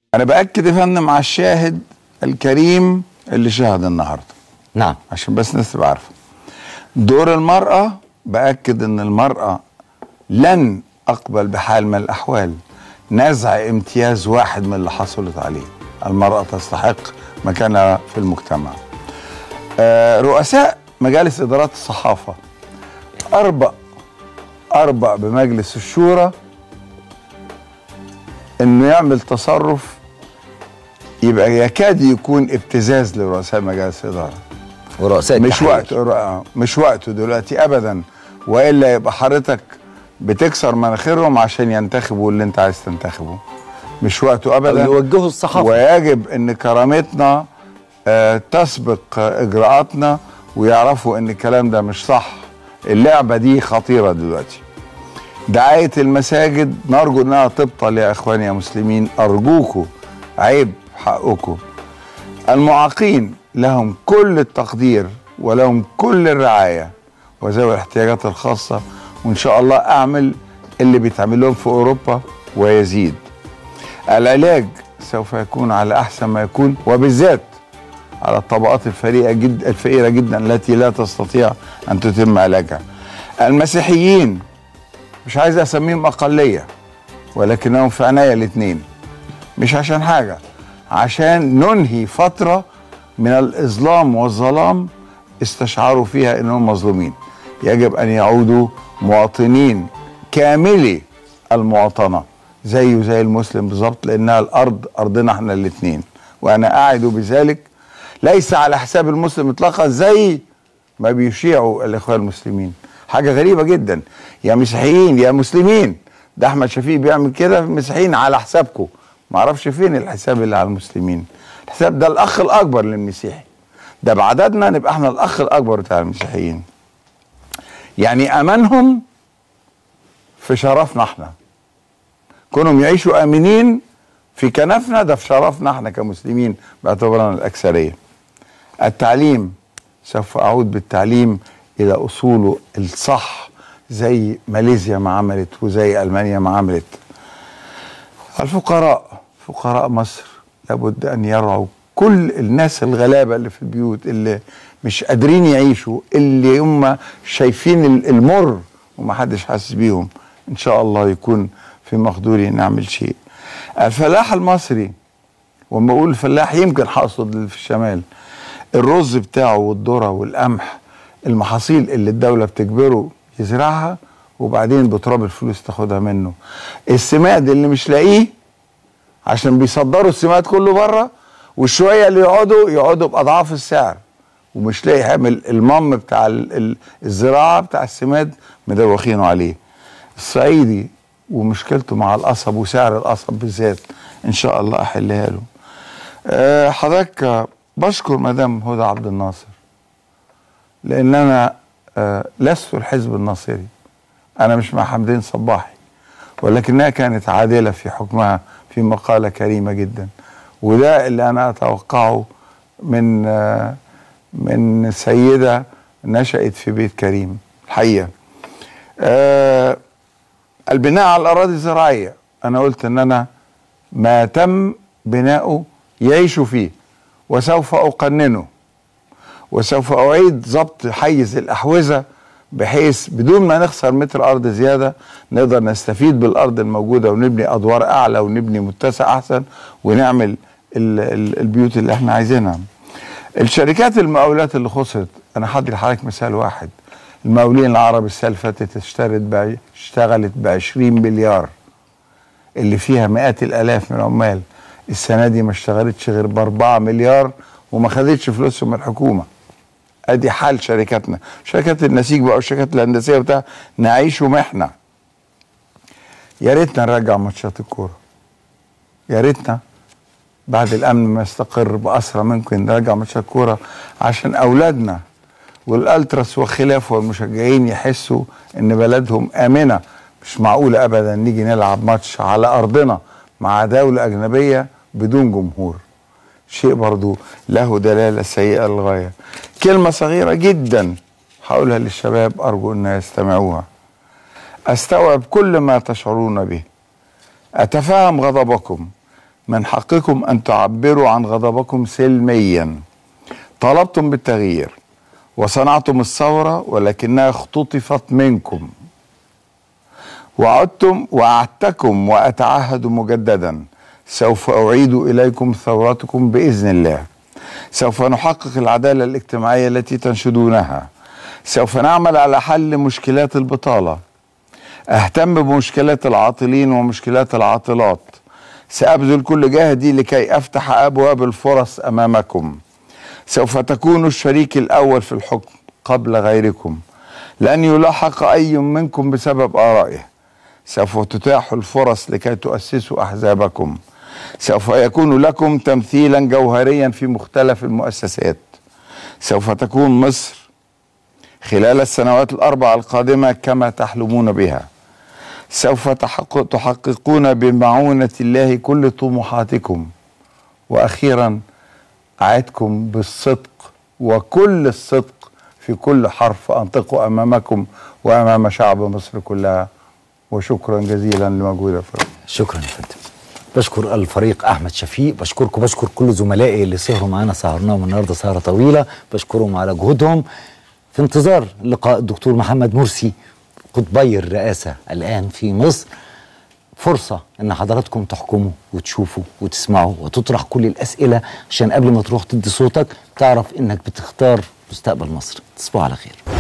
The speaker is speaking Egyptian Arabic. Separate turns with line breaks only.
انا باكد يا فندم على الشاهد الكريم اللي شاهد النهارده
نعم
عشان بس الناس تبقى عارفه دور المراه باكد ان المراه لن اقبل بحال من الاحوال نزع امتياز واحد من اللي حصلت عليه المراه تستحق مكانها في المجتمع آه، رؤساء مجالس ادارات الصحافه اربأ اربأ بمجلس الشورى انه يعمل تصرف يبقى يكاد يكون ابتزاز لرؤساء مجالس الاداره
ورؤساء
مش
التحرير.
وقته مش وقته دلوقتي ابدا والا يبقى حضرتك بتكسر مناخيرهم عشان ينتخبوا اللي انت عايز تنتخبه مش وقته
أو
ابدا
يوجهوا الصحافة
ويجب ان كرامتنا آه، تسبق آه، اجراءاتنا ويعرفوا ان الكلام ده مش صح اللعبه دي خطيره دلوقتي دعايه المساجد نرجو انها تبطل يا اخواني يا مسلمين ارجوكم عيب حقكم المعاقين لهم كل التقدير ولهم كل الرعايه وذوي الاحتياجات الخاصه وان شاء الله اعمل اللي بيتعمل لهم في اوروبا ويزيد العلاج سوف يكون على احسن ما يكون وبالذات على الطبقات الفقيره جدا الفقيره جدا التي لا تستطيع ان تتم علاجها. المسيحيين مش عايز اسميهم اقليه ولكنهم في عناية الاثنين مش عشان حاجه عشان ننهي فتره من الاظلام والظلام استشعروا فيها انهم مظلومين يجب ان يعودوا مواطنين كاملي المواطنه زيه زي المسلم بالظبط لانها الارض ارضنا احنا الاثنين وانا اعد بذلك ليس على حساب المسلم اطلاقا زي ما بيشيعوا الاخوان المسلمين حاجه غريبه جدا يا مسيحيين يا مسلمين ده احمد شفيق بيعمل كده المسيحيين على حسابكم ما اعرفش فين الحساب اللي على المسلمين الحساب ده الاخ الاكبر للمسيحي ده بعددنا نبقى احنا الاخ الاكبر بتاع المسيحيين يعني امانهم في شرفنا احنا كونهم يعيشوا امنين في كنفنا ده في شرفنا احنا كمسلمين باعتبارنا الاكثريه التعليم سوف اعود بالتعليم الى اصوله الصح زي ماليزيا ما عملت وزي المانيا ما عملت الفقراء فقراء مصر لابد ان يرعوا كل الناس الغلابه اللي في البيوت اللي مش قادرين يعيشوا اللي هم شايفين المر ومحدش حاسس بيهم ان شاء الله يكون في مقدوري نعمل شيء الفلاح المصري وما اقول الفلاح يمكن هقصد اللي في الشمال الرز بتاعه والذره والقمح المحاصيل اللي الدوله بتجبره يزرعها وبعدين بتراب الفلوس تاخدها منه السماد اللي مش لاقيه عشان بيصدروا السماد كله بره والشويه اللي يقعدوا يقعدوا باضعاف السعر ومش لاقي يعمل المم بتاع ال- ال- الزراعه بتاع السماد مدوخينه عليه الصعيدي ومشكلته مع القصب وسعر القصب بالذات ان شاء الله احلها له أه حضرتك آه، بشكر مدام هدى عبد الناصر لان انا أه لست الحزب الناصري انا مش مع حمدين صباحي ولكنها كانت عادله في حكمها في مقاله كريمه جدا وده اللي انا اتوقعه من آه، من سيده نشأت في بيت كريم الحقيقه آه البناء على الاراضي الزراعيه انا قلت ان انا ما تم بناؤه يعيشوا فيه وسوف اقننه وسوف اعيد ضبط حيز الاحوزه بحيث بدون ما نخسر متر ارض زياده نقدر نستفيد بالارض الموجوده ونبني ادوار اعلى ونبني متسع احسن ونعمل ال ال البيوت اللي احنا عايزينها. الشركات المقاولات اللي خسرت انا هدي لحضرتك مثال واحد المقاولين العرب السنه اللي فاتت اشترت ب- اشتغلت ب 20 مليار اللي فيها مئات الالاف من العمال السنه دي ما اشتغلتش غير ب 4 مليار وما خدتش فلوسهم من الحكومه ادي حال شركاتنا شركات النسيج بقى والشركات الهندسيه بتاع نعيش محنه يا ريتنا نرجع ماتشات الكوره يا ريتنا بعد الامن ما يستقر باسرع ممكن نرجع ماتشات كوره عشان اولادنا والالتراس وخلافه والمشجعين يحسوا ان بلدهم امنه مش معقول ابدا نيجي نلعب ماتش على ارضنا مع دوله اجنبيه بدون جمهور شيء برضو له دلاله سيئه للغايه كلمه صغيره جدا هقولها للشباب ارجو ان يستمعوها استوعب كل ما تشعرون به اتفهم غضبكم من حقكم أن تعبروا عن غضبكم سلميا طلبتم بالتغيير وصنعتم الثورة ولكنها اختطفت منكم وعدتم وعدتكم وأتعهد مجددا سوف أعيد إليكم ثورتكم بإذن الله سوف نحقق العدالة الاجتماعية التي تنشدونها سوف نعمل على حل مشكلات البطالة أهتم بمشكلات العاطلين ومشكلات العاطلات سأبذل كل جهدي لكي أفتح أبواب الفرص أمامكم سوف تكون الشريك الأول في الحكم قبل غيركم لن يلاحق أي منكم بسبب آرائه سوف تتاح الفرص لكي تؤسسوا أحزابكم سوف يكون لكم تمثيلا جوهريا في مختلف المؤسسات سوف تكون مصر خلال السنوات الأربع القادمة كما تحلمون بها سوف تحقق تحققون بمعونة الله كل طموحاتكم وأخيرا أعدكم بالصدق وكل الصدق في كل حرف أنطقه أمامكم وأمام شعب مصر كلها وشكرا جزيلا لمجهود
شكرا يا فندم بشكر الفريق احمد شفيق بشكركم بشكر كل زملائي اللي سهروا معانا سهرناهم النهارده سهره طويله بشكرهم على جهودهم في انتظار لقاء الدكتور محمد مرسي قطبي الرئاسه الان في مصر فرصة إن حضراتكم تحكموا وتشوفوا وتسمعوا وتطرح كل الأسئلة عشان قبل ما تروح تدي صوتك تعرف إنك بتختار مستقبل مصر تصبحوا على خير